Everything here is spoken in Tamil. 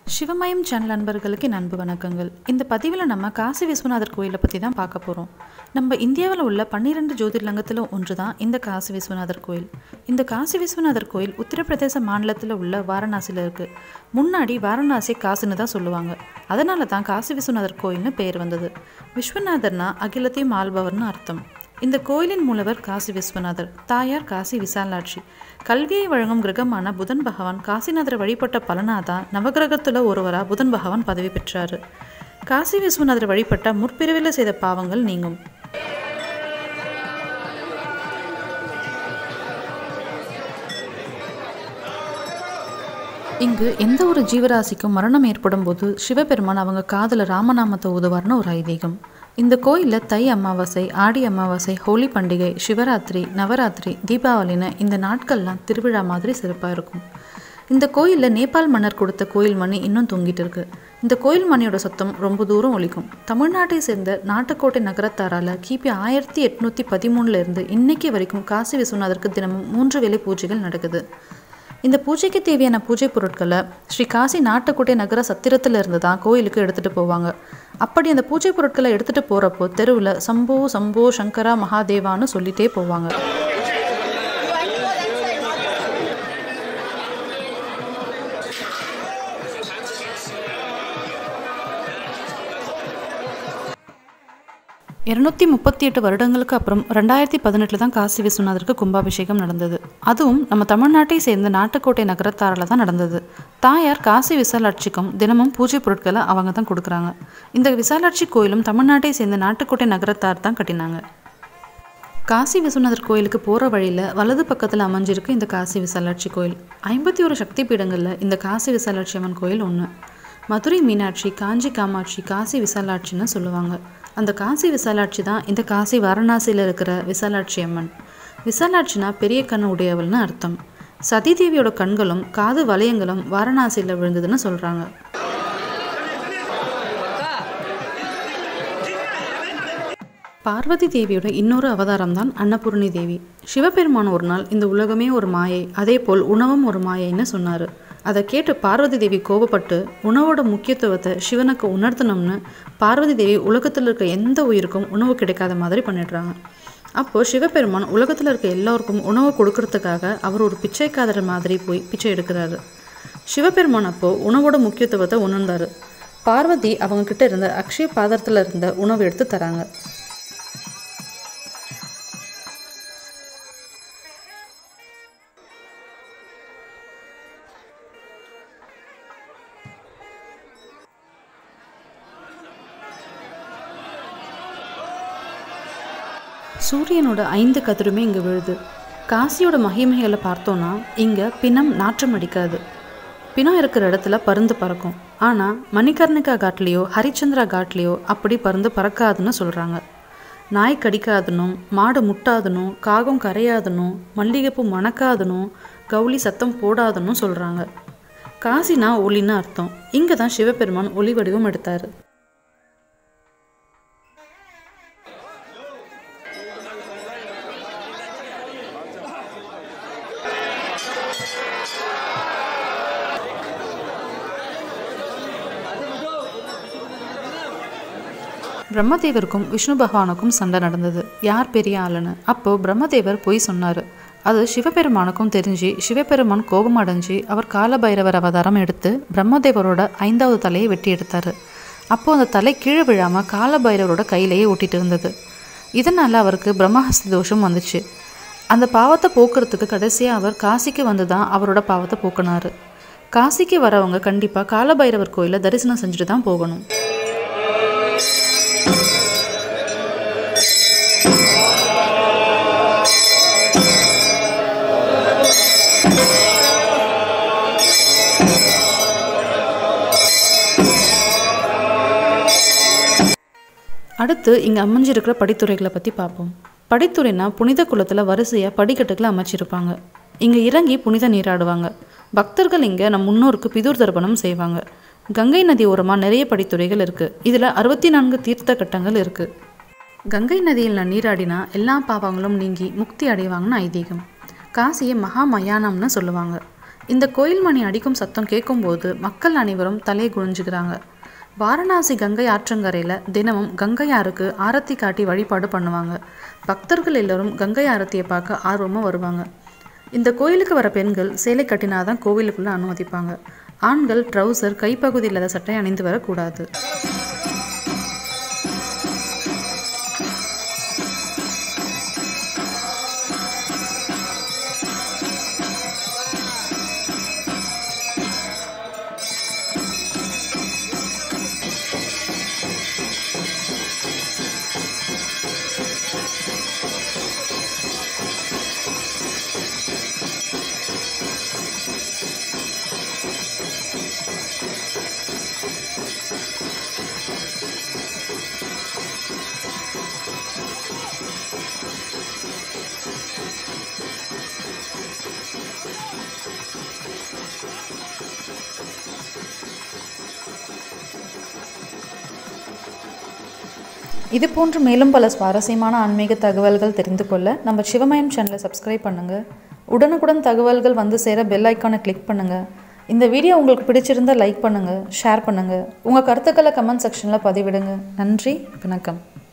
சிவமயம் சேனல் நண்பர்களுக்கு என் அன்பு வணக்கங்கள் இந்த பதிவில் நம்ம காசி விஸ்வநாதர் கோயிலை பற்றி தான் பார்க்க போகிறோம் நம்ம இந்தியாவில் உள்ள பன்னிரெண்டு ஜோதிர்லிங்கத்தில் ஒன்று தான் இந்த காசி விஸ்வநாதர் கோயில் இந்த காசி விஸ்வநாதர் கோயில் உத்தரப்பிரதேச மாநிலத்தில் உள்ள வாரணாசியில் இருக்குது முன்னாடி வாரணாசி காசுன்னு தான் சொல்லுவாங்க அதனால தான் காசி விஸ்வநாதர் கோயில்னு பெயர் வந்தது விஸ்வநாதர்னா அகிலத்தையும் ஆள்பவர்னு அர்த்தம் இந்த கோயிலின் மூலவர் காசி விஸ்வநாதர் தாயார் காசி விசாலாட்சி கல்வியை வழங்கும் கிரகமான புதன் பகவான் காசிநாதரை வழிபட்ட பலனாதான் நவகிரகத்துல ஒருவரா புதன் பகவான் பதவி பெற்றாரு காசி விஸ்வநாதரை வழிபட்ட முற்பிரிவில் செய்த பாவங்கள் நீங்கும் இங்கு எந்த ஒரு ஜீவராசிக்கும் மரணம் ஏற்படும் போது சிவபெருமான் அவங்க காதல ராமநாமத்தை ஓதுவார்னு ஒரு ஐதீகம் இந்த கோயிலில் தை அமாவாசை ஆடி அமாவாசை ஹோலி பண்டிகை சிவராத்திரி நவராத்திரி தீபாவளின்னு இந்த நாட்கள்லாம் திருவிழா மாதிரி சிறப்பாக இருக்கும் இந்த கோயிலில் நேபாள் மன்னர் கொடுத்த கோயில் மணி இன்னும் தொங்கிட்டு இருக்கு இந்த கோயில் மணியோட சத்தம் ரொம்ப தூரம் ஒலிக்கும் தமிழ்நாட்டை சேர்ந்த நாட்டுக்கோட்டை நகரத்தாரால் கிபி ஆயிரத்தி எட்நூற்றி பதிமூணுல இருந்து இன்னைக்கு வரைக்கும் காசி விஸ்வநாதருக்கு தினமும் மூன்று வேளை பூஜைகள் நடக்குது இந்த பூஜைக்கு தேவையான பூஜை பொருட்களை ஸ்ரீ காசி நாட்டுக்கோட்டை நகர சத்திரத்துல இருந்து தான் கோயிலுக்கு எடுத்துட்டு போவாங்க அப்படி அந்த பூஜை பொருட்களை எடுத்துட்டு போறப்போ தெருவில் சம்போ சம்போ சங்கரா மகாதேவான்னு சொல்லிட்டே போவாங்க இருநூத்தி முப்பத்தி எட்டு வருடங்களுக்கு அப்புறம் ரெண்டாயிரத்தி பதினெட்டில் தான் காசி விஸ்வநாதருக்கு கும்பாபிஷேகம் நடந்தது அதுவும் நம்ம தமிழ்நாட்டை சேர்ந்த நாட்டுக்கோட்டை நகரத்தாரில் தான் நடந்தது தாயார் காசி விசாலாட்சிக்கும் தினமும் பூஜை பொருட்களை அவங்க தான் கொடுக்குறாங்க இந்த விசாலாட்சி கோயிலும் தமிழ்நாட்டை சேர்ந்த நாட்டுக்கோட்டை நகரத்தார் தான் கட்டினாங்க காசி விஸ்வநாதர் கோயிலுக்கு போகிற வழியில் வலது பக்கத்தில் அமைஞ்சிருக்கு இந்த காசி விசாலாட்சி கோயில் ஐம்பத்தி ஒரு சக்தி பீடங்களில் இந்த காசி விசாலாட்சி அம்மன் கோயில் ஒன்று மதுரை மீனாட்சி காஞ்சி காமாட்சி காசி விசாலாட்சின்னு சொல்லுவாங்க அந்த காசி விசாலாட்சி தான் இந்த காசி வாரணாசியில் இருக்கிற விசாலாட்சி அம்மன் விசாலாட்சினா பெரிய கண்ணு உடையவள்னு அர்த்தம் சதி தேவியோட கண்களும் காது வளையங்களும் வாரணாசியில் விழுந்ததுன்னு சொல்கிறாங்க பார்வதி தேவியோட இன்னொரு அவதாரம் தான் அன்னபூர்ணி தேவி சிவபெருமான் ஒரு நாள் இந்த உலகமே ஒரு மாயை அதே போல் உணவும் ஒரு மாயைன்னு சொன்னார் அதை கேட்டு பார்வதி தேவி கோபப்பட்டு உணவோட முக்கியத்துவத்தை சிவனுக்கு உணர்த்தணும்னு பார்வதி தேவி உலகத்தில் இருக்க எந்த உயிருக்கும் உணவு கிடைக்காத மாதிரி பண்ணிடுறாங்க அப்போது சிவபெருமான் உலகத்தில் இருக்க எல்லோருக்கும் உணவு கொடுக்கறதுக்காக அவர் ஒரு பிச்சைக்காதர் மாதிரி போய் பிச்சை எடுக்கிறாரு சிவபெருமான் அப்போது உணவோட முக்கியத்துவத்தை உணர்ந்தார் பார்வதி அவங்கக்கிட்ட இருந்த அக்ஷய பாத்திரத்தில் இருந்த உணவு எடுத்து தராங்க சூரியனோட ஐந்து கதிருமே இங்கே விழுது காசியோட மகிமைகளை பார்த்தோன்னா இங்கே பிணம் நாற்றம் அடிக்காது பிணம் இருக்கிற இடத்துல பருந்து பறக்கும் ஆனால் மணிகர்ணிகா காட்லேயோ ஹரிச்சந்திரா காட்லேயோ அப்படி பருந்து பறக்காதுன்னு சொல்கிறாங்க நாய் கடிக்காதுனும் மாடு முட்டாதுனும் காகம் கரையாதுனும் மல்லிகைப்பூ மணக்காதுனும் கவுளி சத்தம் போடாதுன்னு சொல்கிறாங்க காசினா ஒளின்னு அர்த்தம் இங்கே தான் சிவபெருமான் ஒளி வடிவம் எடுத்தார் பிரம்மதேவருக்கும் விஷ்ணு பகவானுக்கும் சண்டை நடந்தது யார் பெரிய ஆளுன்னு அப்போ பிரம்மதேவர் போய் சொன்னார் அது சிவபெருமானுக்கும் தெரிஞ்சு சிவபெருமான் கோபம் அடைஞ்சு அவர் காலபைரவர் அவதாரம் எடுத்து பிரம்மதேவரோட ஐந்தாவது தலையை வெட்டி எடுத்தார் அப்போ அந்த தலை கீழே விழாமல் காலபைரவரோட கையிலேயே ஒட்டிட்டு இருந்தது இதனால் அவருக்கு பிரம்மஹஸ்தி தோஷம் வந்துச்சு அந்த பாவத்தை போக்குறதுக்கு கடைசியாக அவர் காசிக்கு வந்து தான் அவரோட பாவத்தை போக்குனாரு காசிக்கு வரவங்க கண்டிப்பாக காலபைரவர் கோயிலை தரிசனம் செஞ்சுட்டு தான் போகணும் அடுத்து இங்கே அமைஞ்சிருக்கிற படித்துறைகளை பற்றி பார்ப்போம் படித்துறைனா புனித குளத்தில் வரிசையாக படிக்கட்டுகளை அமைச்சிருப்பாங்க இங்கே இறங்கி புனித நீராடுவாங்க பக்தர்கள் இங்கே நம் முன்னோருக்கு பிதூர் தர்ப்பணம் செய்வாங்க கங்கை நதி ஓரமாக நிறைய படித்துறைகள் இருக்குது இதில் அறுபத்தி நான்கு தீர்த்த கட்டங்கள் இருக்குது கங்கை நதியில் நான் நீராடினா எல்லா பாவங்களும் நீங்கி முக்தி அடைவாங்கன்னு ஐதீகம் காசியை மகா மயானம்னு சொல்லுவாங்க இந்த கோயில் மணி அடிக்கும் சத்தம் கேட்கும்போது மக்கள் அனைவரும் தலை குனிஞ்சுக்கிறாங்க வாரணாசி கங்கை ஆற்றங்கரையில் தினமும் கங்கை ஆறுக்கு ஆரத்தி காட்டி வழிபாடு பண்ணுவாங்க பக்தர்கள் எல்லோரும் கங்கை ஆரத்தியை பார்க்க ஆர்வமாக வருவாங்க இந்த கோயிலுக்கு வர பெண்கள் சேலை கட்டினாதான் கோவிலுக்குள்ளே அனுமதிப்பாங்க ஆண்கள் ட்ரௌசர் கைப்பகுதி இல்லாத சட்டை அணிந்து வரக்கூடாது இது போன்று மேலும் பல சுவாரஸ்யமான ஆன்மீக தகவல்கள் தெரிந்து கொள்ள நம்ம சிவமயம் சேனலை சப்ஸ்கிரைப் பண்ணுங்கள் உடனுக்குடன் தகவல்கள் வந்து சேர பெல் ஐக்கானை கிளிக் பண்ணுங்கள் இந்த வீடியோ உங்களுக்கு பிடிச்சிருந்தால் லைக் பண்ணுங்கள் ஷேர் பண்ணுங்கள் உங்கள் கருத்துக்களை கமெண்ட் செக்ஷனில் பதிவிடுங்க நன்றி வணக்கம்